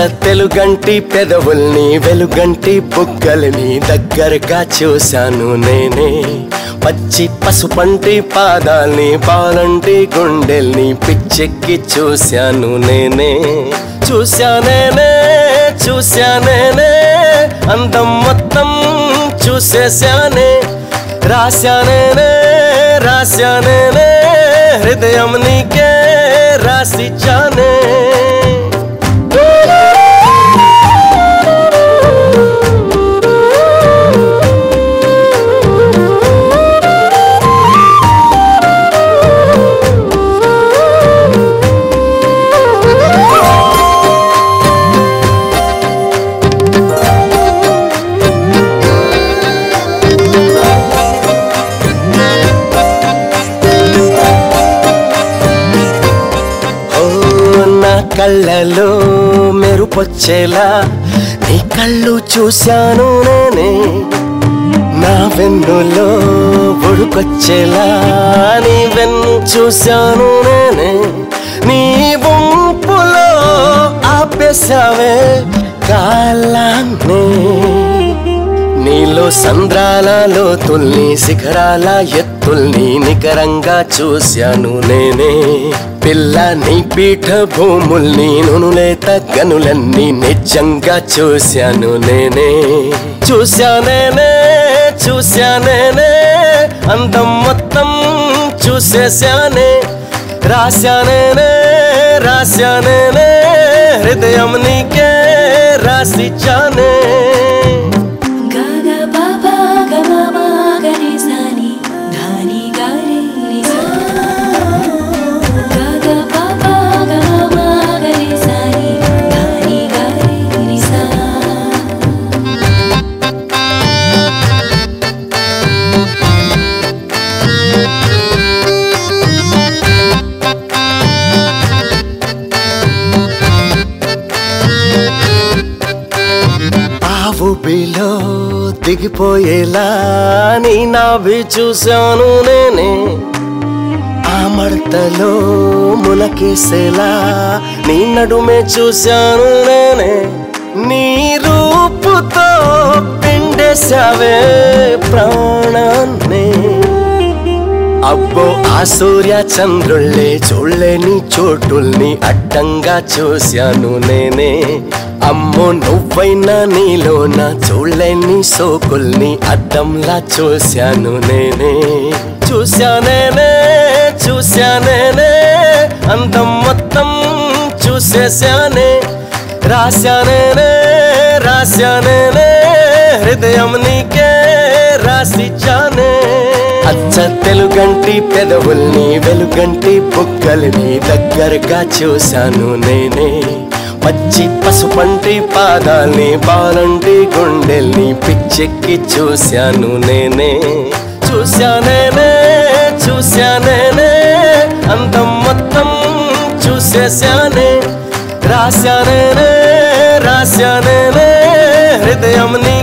తెలుగంటి పెదవుల్ని వెలుగంటి బుగ్గల్ని దగ్గరగా చూశాను నేనే పచ్చి పసుపంటి పాదాల్ని పాలంటి గుండెల్ని పిచ్చెక్కి చూశాను నేనే చూశానేనే చూశానేనే అందం మొత్తం చూసేశానే రాశానేనే రాశానేనే హృదయం నీకే రాసిచ్చానే ఓ నా కళ్ళలో మెరుపొచ్చేలా నీ కళ్ళు చూశాను నేనే నా వెన్నులో ఉడుకొచ్చేలా నీ వెన్ను చూశాను నేనే నీ వంపులో ఆపేశావే కాలాన్నే నీలో సంద్రాల లోతుల్ని శిఖరాల ఎత్తుల్ని నికరంగా చూశాను నేనే పిల్ల నీ పీఠ భూముల్ని నునులేత గనులన్నీ నిజంగా చూశాను నేనే చూశానేనే చూశానేనే అందం మొత్తం చూసేశానే రాశానేనే రాశానేనే హృదయం నీకే రాసిచ్చానే గాగా బాబా గమా గరి సాని ధాని గారి నిసా గాగా బాబా గమా గరి సాని ధాని గారి నిసా ఆవు బిలో దిగిపోయేలా నీ నాభి చూశాను నేనే ఆ మడతలో ములకేసేలా నీ నడుమే చూశాను నేనే నీ రూపుతో పిండేశావే ప్రాణాన్ని అబ్బో ఆ సూర్య చంద్రుళ్ళే చూడలేని చోటుల్ని అడ్డంగా చూశాను నేనే అమ్మో నువ్వైనా నీలోన చూడలేని సోకుల్ని అద్దంలా చూశాను నేనే చూశానేనే చూశానేనే అందం మొత్తం చూసేశానే రాశానేనే రాశానేనే హృదయం నీకే రాసిచ్చానే అచ్చ తెలుగంటి పెదవుల్ని వెలుగంటి బుగ్గల్ని దగ్గరగా చూశాను నేనే పచ్చి పసుపంటి పాదాల్ని బాలంటి గుండెల్ని పిచ్చెక్కి చూశాను నేనే చూశానేనే చూశానేనే అందం మొత్తం చూసేశానే రాశానేనే రాశానేనే హృదయం నీ